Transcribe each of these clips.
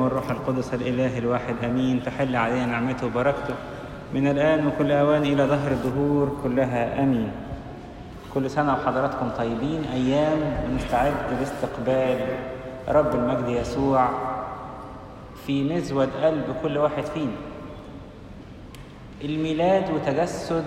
والروح القدس الإله الواحد أمين تحل علينا نعمته وبركته من الآن وكل أوان إلى ظهر الدهور كلها أمين كل سنة وحضراتكم طيبين أيام ونستعد لاستقبال رب المجد يسوع في مزود قلب كل واحد فينا الميلاد وتجسد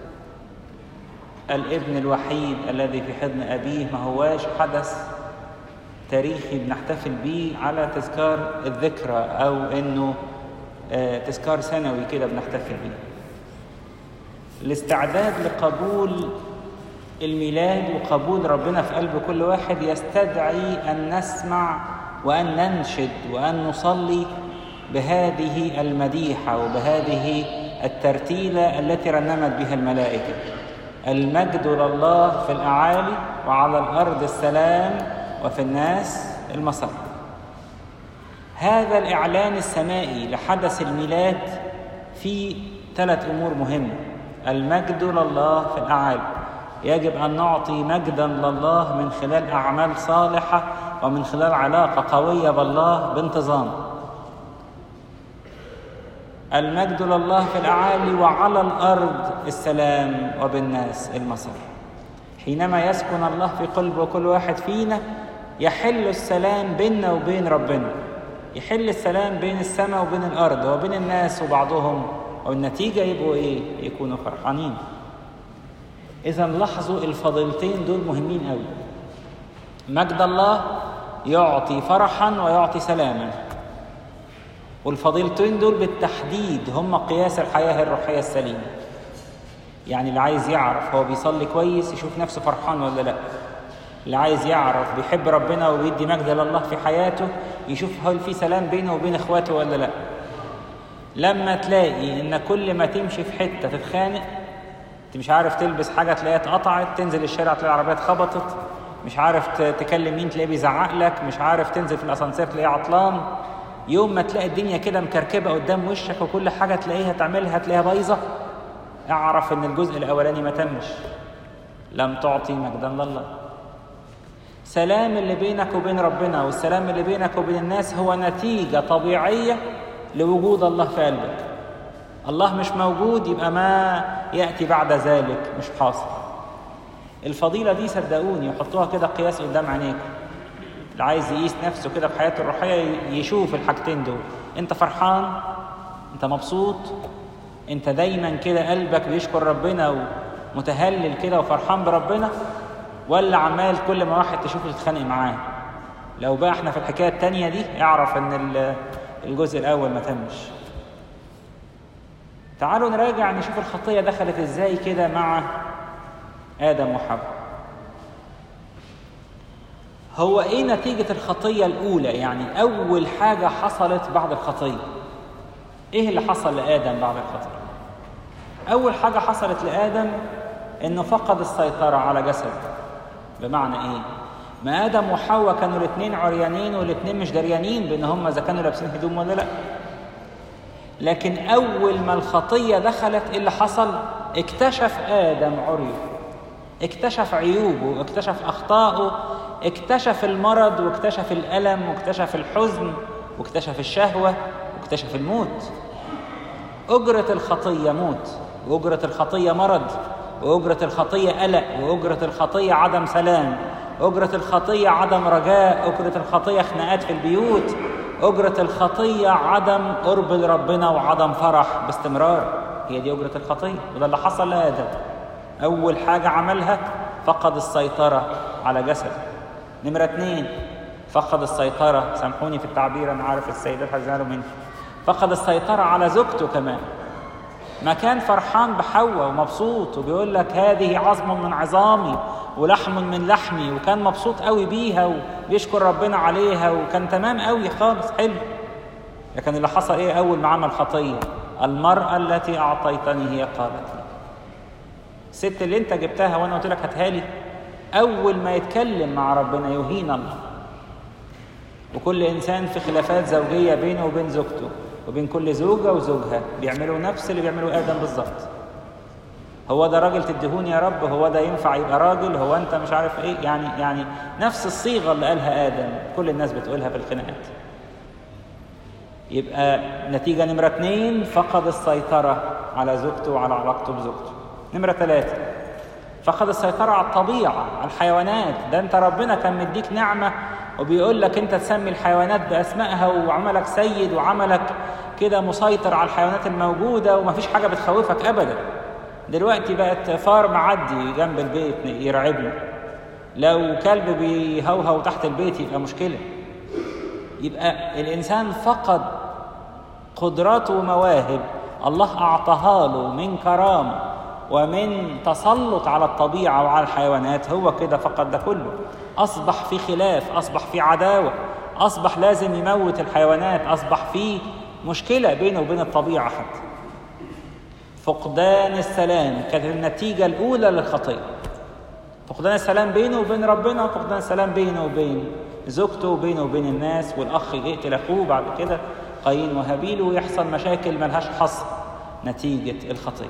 الابن الوحيد الذي في حضن أبيه ما هواش حدث تاريخي بنحتفل بيه على تذكار الذكرى أو إنه آه تذكار سنوي كده بنحتفل بيه الاستعداد لقبول الميلاد وقبول ربنا في قلب كل واحد يستدعي أن نسمع وأن ننشد وأن نصلي بهذه المديحة وبهذه الترتيلة التي رنمت بها الملائكة المجد لله في الأعالي وعلى الأرض السلام وفي الناس المسر هذا الإعلان السمائي لحدث الميلاد في ثلاث أمور مهمة المجد لله في الأعالي يجب أن نعطي مجدا لله من خلال أعمال صالحة ومن خلال علاقة قوية بالله بانتظام المجد لله في الأعالي وعلى الأرض السلام وبالناس المسر حينما يسكن الله في قلب كل واحد فينا يحل السلام بيننا وبين ربنا يحل السلام بين السماء وبين الأرض وبين الناس وبعضهم والنتيجة يبقوا إيه؟ يكونوا فرحانين إذا لاحظوا الفضيلتين دول مهمين قوي مجد الله يعطي فرحا ويعطي سلاما والفضيلتين دول بالتحديد هم قياس الحياة الروحية السليمة يعني اللي عايز يعرف هو بيصلي كويس يشوف نفسه فرحان ولا لا اللي عايز يعرف بيحب ربنا وبيدي مجد لله في حياته يشوف هل في سلام بينه وبين اخواته ولا لا لما تلاقي ان كل ما تمشي في حته تتخانق انت مش عارف تلبس حاجه تلاقيها اتقطعت تنزل الشارع تلاقي العربيات خبطت مش عارف تكلم مين تلاقيه بيزعق لك مش عارف تنزل في الاسانسير تلاقيه عطلان يوم ما تلاقي الدنيا كده مكركبه قدام وشك وكل حاجه تلاقيها تعملها تلاقيها بايظه اعرف ان الجزء الاولاني ما تمش لم تعطي مجدا لله سلام اللي بينك وبين ربنا والسلام اللي بينك وبين الناس هو نتيجة طبيعية لوجود الله في قلبك الله مش موجود يبقى ما يأتي بعد ذلك مش حاصل الفضيلة دي صدقوني يحطوها كده قياس قدام عينيكم اللي عايز يقيس نفسه كده في حياته الروحية يشوف الحاجتين دول انت فرحان انت مبسوط انت دايما كده قلبك بيشكر ربنا ومتهلل كده وفرحان بربنا ولا عمال كل ما واحد تشوفه تتخانق معاه لو بقى احنا في الحكايه التانية دي اعرف ان الجزء الاول ما تمش تعالوا نراجع نشوف الخطيه دخلت ازاي كده مع ادم وحواء هو ايه نتيجه الخطيه الاولى يعني اول حاجه حصلت بعد الخطيه ايه اللي حصل لادم بعد الخطيه اول حاجه حصلت لادم انه فقد السيطره على جسده بمعنى ايه ما ادم وحواء كانوا الاثنين عريانين والاثنين مش دريانين بان هم اذا كانوا لابسين هدوم ولا لا لكن اول ما الخطيه دخلت ايه اللي حصل اكتشف ادم عريه اكتشف عيوبه اكتشف اخطائه اكتشف المرض واكتشف الالم واكتشف الحزن واكتشف الشهوه واكتشف الموت اجره الخطيه موت واجره الخطيه مرض وأجرة الخطية قلق وأجرة الخطية عدم سلام أجرة الخطية عدم رجاء أجرة الخطية خناقات في البيوت أجرة الخطية عدم قرب لربنا وعدم فرح باستمرار هي دي أجرة الخطية وده اللي حصل لآدم أول حاجة عملها فقد السيطرة على جسده نمرة اتنين فقد السيطرة سامحوني في التعبير أنا عارف السيدات هزعلوا مني فقد السيطرة على زوجته كمان ما كان فرحان بحواء ومبسوط وبيقول لك هذه عظم من عظامي ولحم من لحمي وكان مبسوط قوي بيها وبيشكر ربنا عليها وكان تمام قوي خالص حلو لكن اللي حصل ايه اول ما عمل خطيه المراه التي اعطيتني هي قالت لي الست اللي انت جبتها وانا قلت لك هاتها لي اول ما يتكلم مع ربنا يهين الله وكل انسان في خلافات زوجيه بينه وبين زوجته وبين كل زوجة وزوجها بيعملوا نفس اللي بيعمله آدم بالظبط هو ده راجل تدهوني يا رب هو ده ينفع يبقى راجل هو انت مش عارف ايه يعني يعني نفس الصيغه اللي قالها ادم كل الناس بتقولها في الخناقات يبقى نتيجة نمرة اتنين فقد السيطرة على زوجته وعلى علاقته بزوجته نمرة ثلاثة فقد السيطرة على الطبيعة على الحيوانات ده انت ربنا كان مديك نعمة وبيقول لك انت تسمي الحيوانات بأسمائها وعملك سيد وعملك كده مسيطر على الحيوانات الموجودة ومفيش حاجة بتخوفك أبدا دلوقتي بقت فار معدي جنب البيت يرعبني لو كلب بيهوهو تحت البيت يبقى مشكلة يبقى الإنسان فقد قدرات ومواهب الله أعطاها له من كرامة ومن تسلط على الطبيعة وعلى الحيوانات هو كده فقد ده كله أصبح في خلاف أصبح في عداوة أصبح لازم يموت الحيوانات أصبح في مشكلة بينه وبين الطبيعة حتى فقدان السلام كانت النتيجة الأولى للخطية فقدان السلام بينه وبين ربنا وفقدان السلام بينه وبين زوجته وبينه وبين الناس والأخ يقتل أخوه بعد كده قايين وهابيل ويحصل مشاكل ملهاش حصر نتيجة الخطية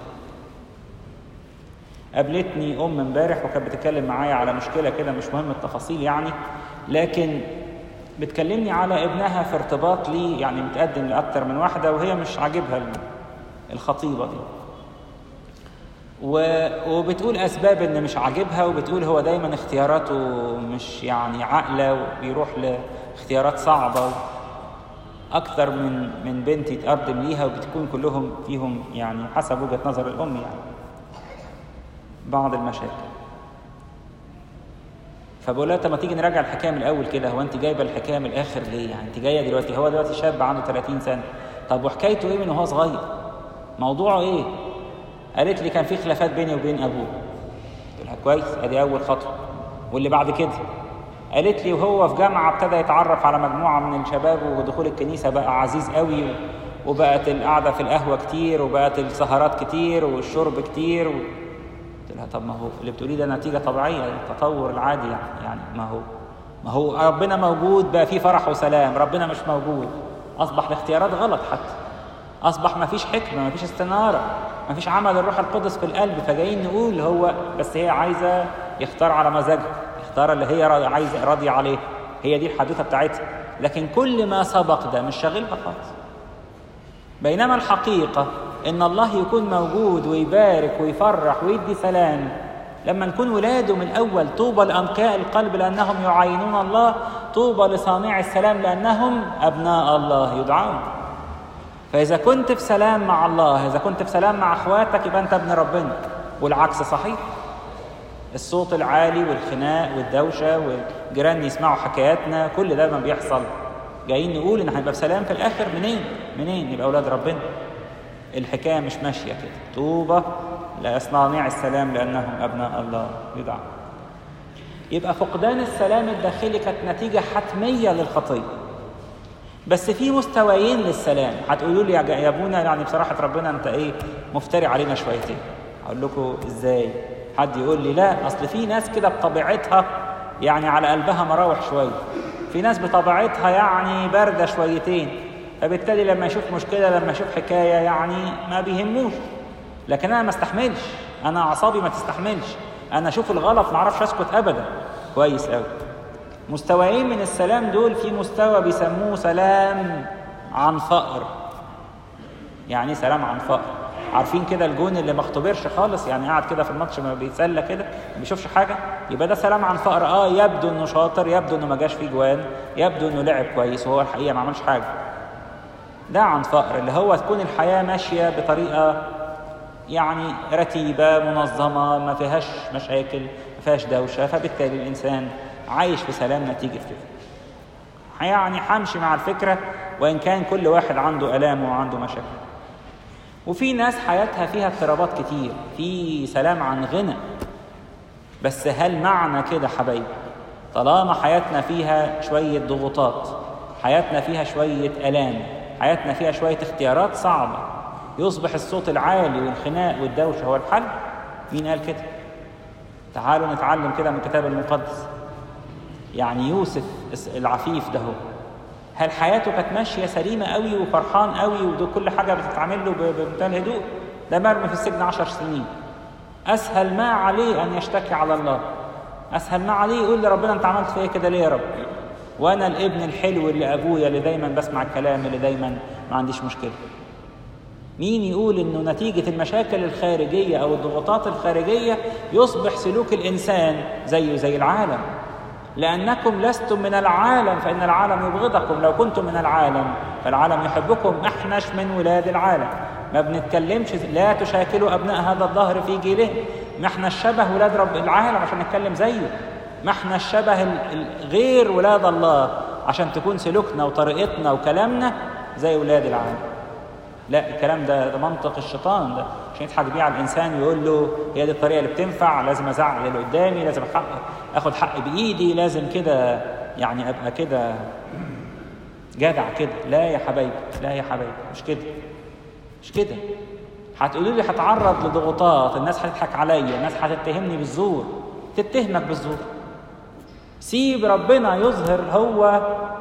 قابلتني أم امبارح وكانت بتتكلم معايا على مشكلة كده مش مهم التفاصيل يعني لكن بتكلمني على ابنها في ارتباط ليه يعني متقدم لأكتر من واحدة وهي مش عاجبها الخطيبة دي وبتقول أسباب إن مش عاجبها وبتقول هو دايما اختياراته مش يعني عاقلة وبيروح لاختيارات صعبة أكثر من من بنت يتقدم ليها وبتكون كلهم فيهم يعني حسب وجهة نظر الأم يعني بعض المشاكل فبقول لها طب ما تيجي نراجع الحكايه من الاول كده هو انت جايبه الحكايه من الاخر ليه؟ يعني انت جايه دلوقتي هو دلوقتي شاب عنده 30 سنه طب وحكايته ايه من وهو صغير؟ موضوعه ايه؟ قالت لي كان في خلافات بيني وبين ابوه قلت لها كويس ادي اول خطوه واللي بعد كده قالت لي وهو في جامعه ابتدى يتعرف على مجموعه من الشباب ودخول الكنيسه بقى عزيز قوي وبقت القعده في القهوه كتير وبقت السهرات كتير والشرب كتير و... قلت لها طب ما هو اللي بتقوليه ده نتيجه طبيعيه التطور العادي يعني يعني ما هو ما هو ربنا موجود بقى في فرح وسلام ربنا مش موجود اصبح الاختيارات غلط حتى اصبح ما فيش حكمه ما فيش استناره ما فيش عمل الروح القدس في القلب فجايين نقول هو بس هي عايزه يختار على مزاجها يختار اللي هي عايزه راضيه عليه هي دي الحدوته بتاعتها لكن كل ما سبق ده مش شاغلها خالص بينما الحقيقه ان الله يكون موجود ويبارك ويفرح ويدي سلام لما نكون ولاده من الاول طوبى لانقياء القلب لانهم يعاينون الله طوبى لصانع السلام لانهم ابناء الله يدعون فاذا كنت في سلام مع الله اذا كنت في سلام مع اخواتك يبقى انت ابن ربنا والعكس صحيح الصوت العالي والخناق والدوشه والجيران يسمعوا حكاياتنا كل ده ما بيحصل جايين نقول ان هنبقى بسلام في الاخر منين منين يبقى اولاد ربنا الحكايه مش ماشيه كده طوبى لصناع السلام لانهم ابناء الله يدعى يبقى فقدان السلام الداخلي كانت نتيجه حتميه للخطيه بس في مستويين للسلام هتقولوا لي يا ابونا يعني بصراحه ربنا انت ايه مفتري علينا شويتين اقول لكم ازاي حد يقول لي لا اصل في ناس كده بطبيعتها يعني على قلبها مراوح شويه في ناس بطبيعتها يعني بارده شويتين فبالتالي لما يشوف مشكله لما يشوف حكايه يعني ما بيهموش لكن انا ما استحملش انا اعصابي ما تستحملش انا اشوف الغلط ما اعرفش اسكت ابدا كويس قوي مستويين من السلام دول في مستوى بيسموه سلام عن فقر يعني ايه سلام عن فقر عارفين كده الجون اللي ما اختبرش خالص يعني قاعد كده في الماتش ما بيتسلى كده ما بيشوفش حاجه يبقى ده سلام عن فقر اه يبدو انه شاطر يبدو انه ما جاش فيه جوان يبدو انه لعب كويس وهو الحقيقه ما عملش حاجه ده عن فقر اللي هو تكون الحياه ماشيه بطريقه يعني رتيبه منظمه ما فيهاش مشاكل ما فيهاش دوشه فبالتالي الانسان عايش في سلام نتيجه كده يعني همشي مع الفكره وان كان كل واحد عنده الامه وعنده مشاكل وفي ناس حياتها فيها اضطرابات كتير في سلام عن غنى بس هل معنى كده حبايبي طالما حياتنا فيها شويه ضغوطات حياتنا فيها شويه الام حياتنا فيها شويه اختيارات صعبه يصبح الصوت العالي والخناق والدوشه هو الحل مين قال كده تعالوا نتعلم كده من الكتاب المقدس يعني يوسف العفيف ده هو هل حياته كانت ماشيه سليمه قوي وفرحان قوي وكل حاجه بتتعمل له بمنتهى الهدوء ده مرمي في السجن عشر سنين اسهل ما عليه ان يشتكي على الله اسهل ما عليه يقول لربنا انت عملت فيا كده ليه يا رب وانا الابن الحلو اللي ابويا اللي دايما بسمع الكلام اللي دايما ما عنديش مشكله مين يقول انه نتيجه المشاكل الخارجيه او الضغوطات الخارجيه يصبح سلوك الانسان زيه زي العالم لانكم لستم من العالم فان العالم يبغضكم لو كنتم من العالم فالعالم يحبكم احنش من ولاد العالم ما بنتكلمش لا تشاكلوا ابناء هذا الظهر في جيله ما احنا الشبه ولاد رب العالم عشان نتكلم زيه ما احنا الشبه غير ولاد الله عشان تكون سلوكنا وطريقتنا وكلامنا زي ولاد العالم لا الكلام ده, ده منطق الشيطان ده عشان يضحك بيه على الانسان ويقول له هي دي الطريقه اللي بتنفع لازم ازعل اللي قدامي لازم حق اخد حق بايدي لازم كده يعني ابقى كده جدع كده لا يا حبايبي لا يا حبايبي مش كده مش كده هتقولوا لي هتعرض لضغوطات الناس هتضحك عليا الناس هتتهمني بالزور تتهمك بالزور سيب ربنا يظهر هو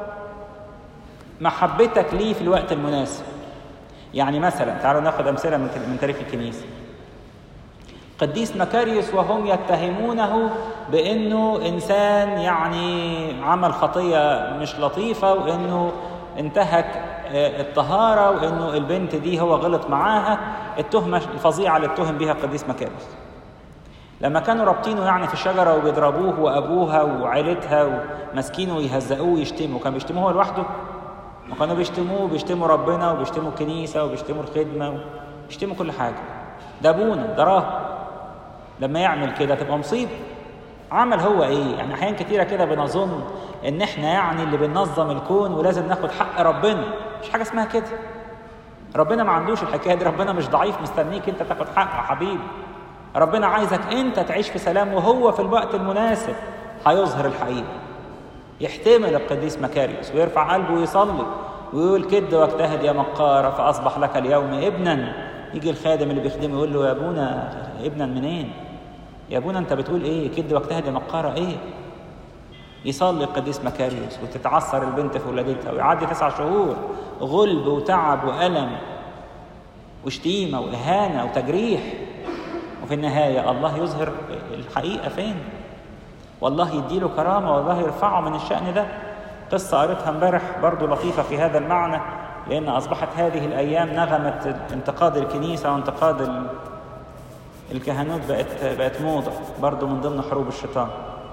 محبتك ليه في الوقت المناسب يعني مثلا تعالوا ناخذ امثله من من تاريخ الكنيسه قديس مكاريوس وهم يتهمونه بانه انسان يعني عمل خطيه مش لطيفه وانه انتهك الطهاره وانه البنت دي هو غلط معاها التهمه الفظيعه اللي اتهم بها القديس مكاريوس لما كانوا رابطينه يعني في الشجره وبيضربوه وابوها وعيلتها وماسكينه ويهزقوه ويشتموا كان بيشتموه هو لوحده وكانوا بيشتموه وبيشتموا ربنا وبيشتموا الكنيسه وبيشتموا الخدمه وبيشتموا كل حاجه ده ابونا ده راهب لما يعمل كده تبقى مصيبه عمل هو ايه يعني احيان كتيره كده بنظن ان احنا يعني اللي بننظم الكون ولازم ناخد حق ربنا مش حاجه اسمها كده ربنا ما عندوش الحكايه دي ربنا مش ضعيف مستنيك انت تاخد حقه يا حبيبي ربنا عايزك انت تعيش في سلام وهو في الوقت المناسب هيظهر الحقيقه يحتمل القديس مكاريوس ويرفع قلبه ويصلي ويقول كد واجتهد يا مقارة فأصبح لك اليوم ابنا يجي الخادم اللي بيخدمه يقول له يا ابونا ابنا منين يا ابونا انت بتقول ايه كد واجتهد يا مقارة ايه يصلي القديس مكاريوس وتتعثر البنت في ولادتها ويعدي تسع شهور غلب وتعب وألم وشتيمة وإهانة وتجريح وفي النهاية الله يظهر الحقيقة فين والله يديله كرامة والله يرفعه من الشأن ده قصة قريتها امبارح برضو لطيفة في هذا المعنى لأن أصبحت هذه الأيام نغمة انتقاد الكنيسة وانتقاد الكهنوت بقت بقت موضة برضو من ضمن حروب الشيطان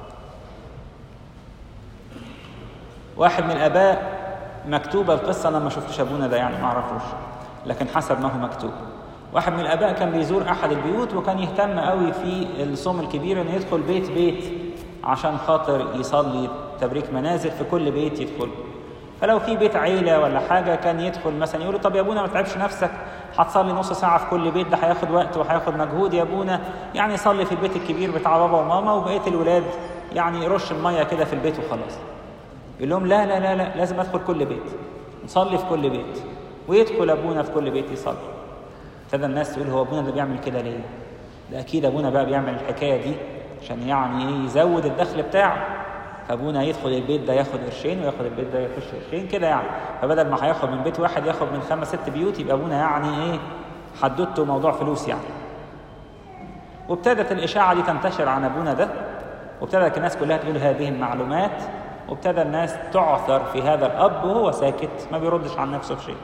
واحد من الآباء مكتوبة القصة أنا ما شفتش أبونا ده يعني ما أعرفوش لكن حسب ما هو مكتوب واحد من الآباء كان بيزور أحد البيوت وكان يهتم قوي في الصوم الكبير إنه يدخل بيت بيت عشان خاطر يصلي تبريك منازل في كل بيت يدخل فلو في بيت عيلة ولا حاجة كان يدخل مثلا يقول له طب يا ابونا ما تعبش نفسك هتصلي نص ساعة في كل بيت ده هياخد وقت وهياخد مجهود يا ابونا يعني صلي في البيت الكبير بتاع بابا وماما وبقية الولاد يعني رش المية كده في البيت وخلاص يقول لهم لا لا لا لا لازم ادخل كل بيت نصلي في كل بيت ويدخل ابونا في كل بيت يصلي ابتدى الناس تقول هو ابونا ده بيعمل كده ليه؟ ده اكيد ابونا بقى بيعمل الحكايه دي عشان يعني ايه يزود الدخل بتاعه فابونا يدخل البيت ده ياخد قرشين وياخد البيت ده يخش قرشين كده يعني فبدل ما هياخد من بيت واحد ياخد من خمس ست بيوت يبقى ابونا يعني ايه حددته موضوع فلوس يعني وابتدت الاشاعه دي تنتشر عن ابونا ده وابتدت الناس كلها تقول هذه المعلومات وابتدى الناس تعثر في هذا الاب وهو ساكت ما بيردش عن نفسه في شيء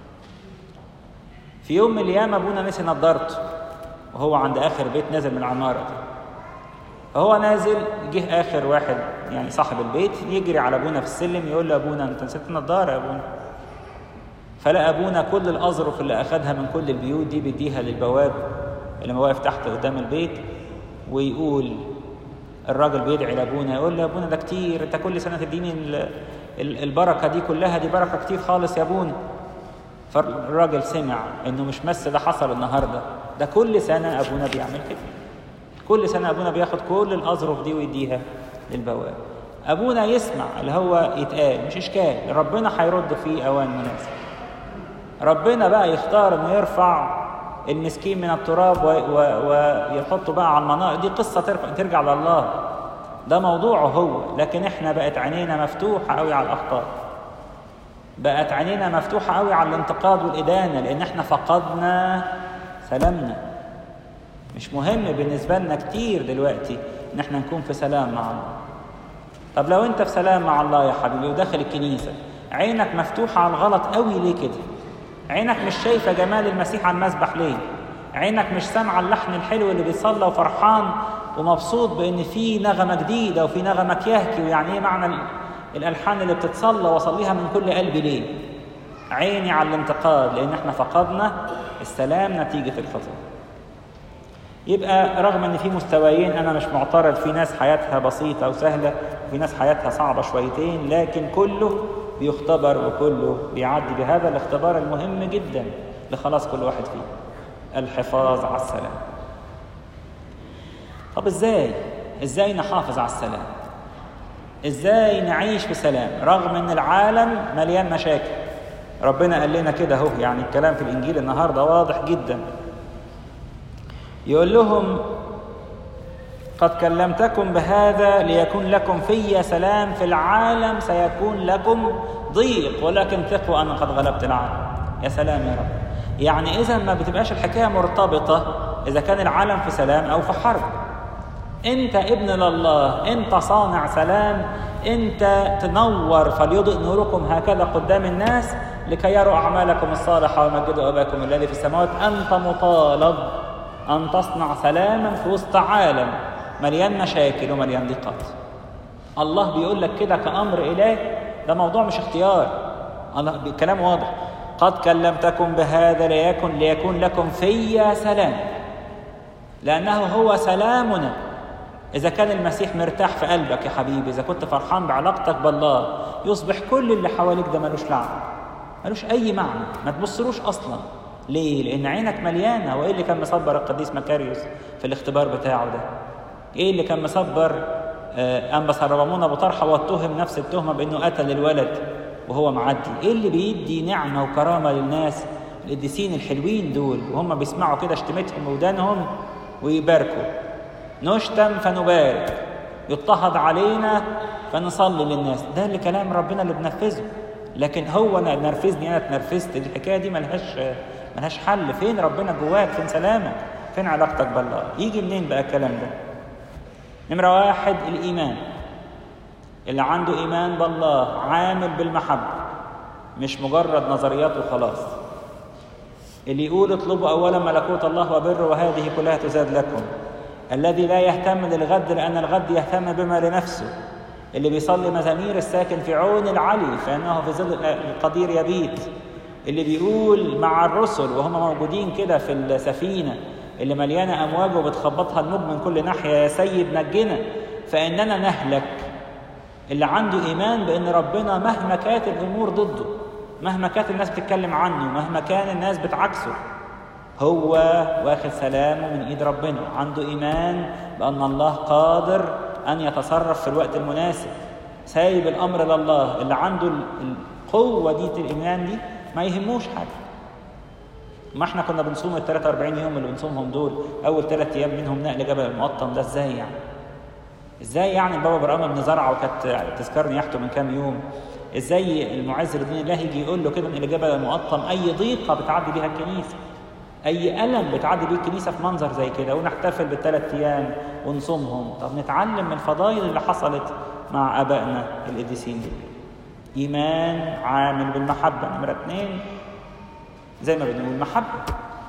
في يوم من الايام ابونا نسي نضارته وهو عند اخر بيت نازل من العماره دي فهو نازل جه اخر واحد يعني صاحب البيت يجري على ابونا في السلم يقول له ابونا انت نسيت النضاره يا ابونا فلقى ابونا كل الاظرف اللي اخذها من كل البيوت دي بيديها للبواب اللي واقف تحت قدام البيت ويقول الراجل بيدعي لابونا يقول له يا ابونا ده كتير انت كل سنه تديني البركه دي كلها دي بركه كتير خالص يا ابونا فالراجل سمع انه مش بس ده حصل النهارده ده كل سنه ابونا بيعمل كده كل سنه ابونا بياخد كل الاظرف دي ويديها للبواب ابونا يسمع اللي هو يتقال مش اشكال ربنا هيرد فيه اوان مناسب ربنا بقى يختار انه يرفع المسكين من التراب ويحطه بقى على المناطق دي قصه ترجع لله ده موضوعه هو لكن احنا بقت عينينا مفتوحه قوي على الاخطاء بقت عينينا مفتوحه قوي على الانتقاد والادانه لان احنا فقدنا سلامنا مش مهم بالنسبه لنا كتير دلوقتي ان احنا نكون في سلام مع الله طب لو انت في سلام مع الله يا حبيبي وداخل الكنيسة عينك مفتوحة على الغلط قوي ليه كده عينك مش شايفة جمال المسيح على المسبح ليه عينك مش سامعة اللحن الحلو اللي بيصلى وفرحان ومبسوط بان في نغمة جديدة وفي نغمة كيهكي ويعني ايه معنى الالحان اللي بتتصلى واصليها من كل قلبي ليه عيني على الانتقاد لان احنا فقدنا السلام نتيجة الخطأ يبقى رغم ان في مستويين انا مش معترض في ناس حياتها بسيطه وسهله وفي ناس حياتها صعبه شويتين لكن كله بيختبر وكله بيعدي بهذا الاختبار المهم جدا لخلاص كل واحد فيه الحفاظ على السلام طب ازاي ازاي نحافظ على السلام ازاي نعيش في سلام رغم ان العالم مليان مشاكل ربنا قال لنا كده اهو يعني الكلام في الانجيل النهارده واضح جدا يقول لهم قد كلمتكم بهذا ليكون لكم في سلام في العالم سيكون لكم ضيق ولكن ثقوا انا قد غلبت العالم يا سلام يا رب يعني اذا ما بتبقاش الحكايه مرتبطه اذا كان العالم في سلام او في حرب انت ابن لله انت صانع سلام انت تنور فليضئ نوركم هكذا قدام الناس لكي يروا اعمالكم الصالحه ويمجدوا اباكم الذي في السماوات انت مطالب أن تصنع سلاما في وسط عالم مليان مشاكل ومليان ضيقات الله بيقول لك كده كأمر إله ده موضوع مش اختيار الله كلام واضح قد كلمتكم بهذا ليكن ليكون لكم في سلام لأنه هو سلامنا إذا كان المسيح مرتاح في قلبك يا حبيبي إذا كنت فرحان بعلاقتك بالله يصبح كل اللي حواليك ده ملوش لعنة ملوش أي معنى ما تبصلوش أصلاً ليه؟ لأن عينك مليانة وإيه اللي كان مصبر القديس مكاريوس في الاختبار بتاعه ده؟ إيه اللي كان مصبر أنبس الربامون أبو طرحة واتهم نفس التهمة بأنه قتل الولد وهو معدي؟ إيه اللي بيدي نعمة وكرامة للناس القديسين الحلوين دول وهم بيسمعوا كده اشتمتهم بودانهم ويباركوا نشتم فنبارك يضطهد علينا فنصلي للناس ده اللي كلام ربنا اللي بنفذه لكن هو انا نرفزني انا اتنرفزت الحكايه دي ملهاش ملهاش حل فين ربنا جواك فين سلامك فين علاقتك بالله يجي منين بقى الكلام ده نمرة واحد الإيمان اللي عنده إيمان بالله عامل بالمحبة مش مجرد نظريات وخلاص اللي يقول اطلبوا أولا ملكوت الله وبره وهذه كلها تزاد لكم الذي لا يهتم للغد لأن الغد يهتم بما لنفسه اللي بيصلي مزامير الساكن في عون العلي فإنه في ظل القدير يبيت اللي بيقول مع الرسل وهم موجودين كده في السفينة اللي مليانة أمواج وبتخبطها الموج من كل ناحية يا سيد نجنا فإننا نهلك اللي عنده إيمان بأن ربنا مهما كانت الأمور ضده مهما كانت الناس بتتكلم عنه مهما كان الناس بتعكسه هو واخد سلامه من إيد ربنا عنده إيمان بأن الله قادر أن يتصرف في الوقت المناسب سايب الأمر لله اللي عنده القوة دي الإيمان دي ما يهموش حاجة ما احنا كنا بنصوم ال 43 يوم اللي بنصومهم دول أول ثلاث أيام منهم نقل جبل المقطم ده إزاي يعني؟ إزاي يعني البابا برقام بن زرعة وكانت تذكار نياحته من كام يوم إزاي المعز لدين الله يجي يقول له كده إن جبل المقطم أي ضيقة بتعدي بيها الكنيسة أي ألم بتعدي بيه الكنيسة في منظر زي كده ونحتفل بالثلاث أيام ونصومهم طب نتعلم من الفضائل اللي حصلت مع آبائنا القديسين دول إيمان عامل بالمحبة نمرة اثنين زي ما بنقول محبة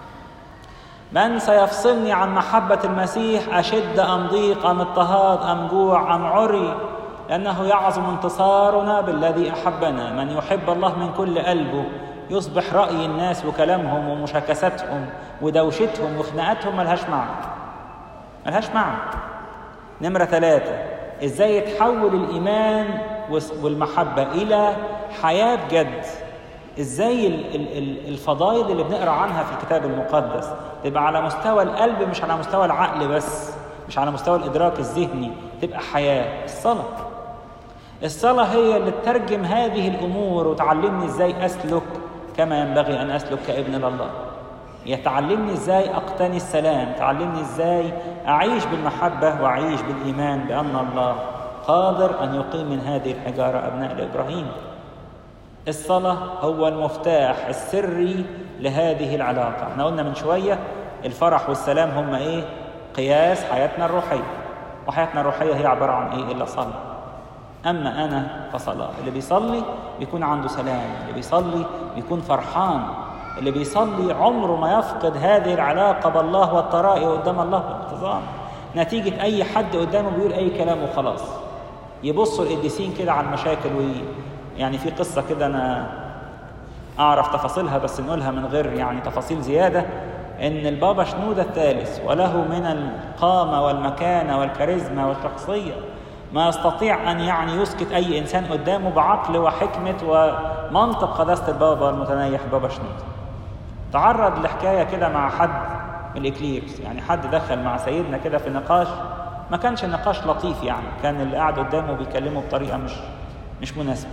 من سيفصلني عن محبة المسيح أشد أم ضيق أم اضطهاد أم جوع أم عري لأنه يعظم انتصارنا بالذي أحبنا من يحب الله من كل قلبه يصبح رأي الناس وكلامهم ومشاكساتهم ودوشتهم وخناقاتهم ملهاش معنى ملهاش معنى نمرة ثلاثة إزاي يتحول الإيمان والمحبة إلى حياة بجد إزاي الفضائل اللي بنقرأ عنها في الكتاب المقدس تبقى على مستوى القلب مش على مستوى العقل بس مش على مستوى الإدراك الذهني تبقى حياة الصلاة الصلاة هي اللي تترجم هذه الأمور وتعلمني إزاي أسلك كما ينبغي أن أسلك كابن لله يتعلمني إزاي أقتني السلام تعلمني إزاي أعيش بالمحبة وأعيش بالإيمان بأن الله قادر أن يقيم من هذه الحجارة أبناء لإبراهيم الصلاة هو المفتاح السري لهذه العلاقة احنا قلنا من شوية الفرح والسلام هم إيه قياس حياتنا الروحية وحياتنا الروحية هي عبارة عن إيه إلا صلاة أما أنا فصلاة اللي بيصلي بيكون عنده سلام اللي بيصلي بيكون فرحان اللي بيصلي عمره ما يفقد هذه العلاقة بالله والطرائق قدام الله والانتظام نتيجة أي حد قدامه بيقول أي كلام وخلاص يبصوا القديسين كده على المشاكل وي يعني في قصة كده أنا أعرف تفاصيلها بس نقولها من غير يعني تفاصيل زيادة إن البابا شنودة الثالث وله من القامة والمكانة والكاريزما والشخصية ما يستطيع أن يعني يسكت أي إنسان قدامه بعقل وحكمة ومنطق قداسة البابا المتنيح بابا شنودة تعرض لحكاية كده مع حد من الإكليرس يعني حد دخل مع سيدنا كده في نقاش ما كانش النقاش لطيف يعني كان اللي قاعد قدامه بيكلمه بطريقة مش مش مناسبة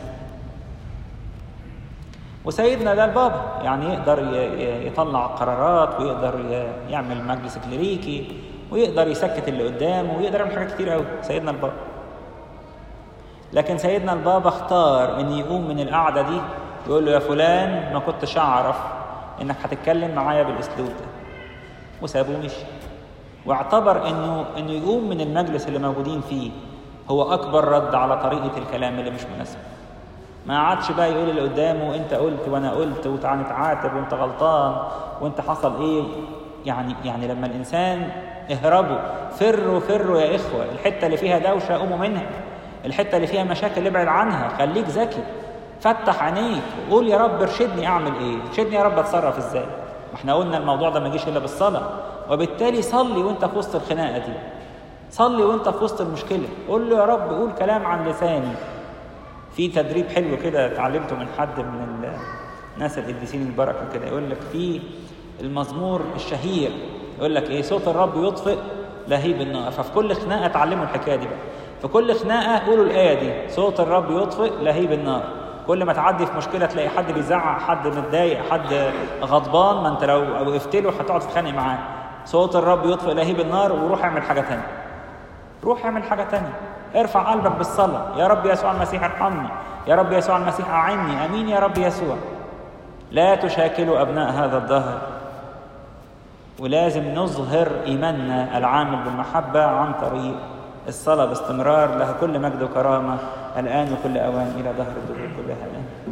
وسيدنا ده البابا يعني يقدر يطلع قرارات ويقدر يعمل مجلس كليريكي ويقدر يسكت اللي قدامه ويقدر يعمل حاجات كتير قوي سيدنا البابا لكن سيدنا البابا اختار ان يقوم من القعده دي يقول له يا فلان ما كنتش اعرف انك هتتكلم معايا بالاسلوب ده وسابه ومشي واعتبر انه انه يقوم من المجلس اللي موجودين فيه هو اكبر رد على طريقه الكلام اللي مش مناسبه ما عادش بقى يقول اللي قدامه انت قلت وانا قلت وتعالى نتعاتب وانت غلطان وانت حصل ايه يعني يعني لما الانسان اهربوا فروا فروا يا اخوه الحته اللي فيها دوشه قوموا منها الحته اللي فيها مشاكل ابعد عنها خليك ذكي فتح عينيك وقول يا رب ارشدني اعمل ايه ارشدني يا رب اتصرف ازاي ما احنا قلنا الموضوع ده ما يجيش الا بالصلاه وبالتالي صلي وانت في وسط الخناقه دي صلي وانت في وسط المشكله قول له يا رب قول كلام عن لساني في تدريب حلو كده اتعلمته من حد من الناس القديسين البركه كده يقول لك في المزمور الشهير يقول لك ايه صوت الرب يطفئ لهيب النار ففي كل خناقه اتعلموا الحكايه دي بقى في كل خناقه قولوا الايه دي صوت الرب يطفئ لهيب النار كل ما تعدي في مشكله تلاقي حد بيزعق حد متضايق حد غضبان ما انت لو وقفت له هتقعد تتخانق معاه صوت الرب يطفئ لهيب النار وروح اعمل حاجه ثانيه روح اعمل حاجه ثانيه ارفع قلبك بالصلاه يا رب يسوع المسيح ارحمني يا رب يسوع المسيح اعني امين يا رب يسوع لا تشاكلوا ابناء هذا الدهر ولازم نظهر ايماننا العامل بالمحبه عن طريق الصلاه باستمرار لها كل مجد وكرامه الان وكل اوان الى دهر الدهور كلها الان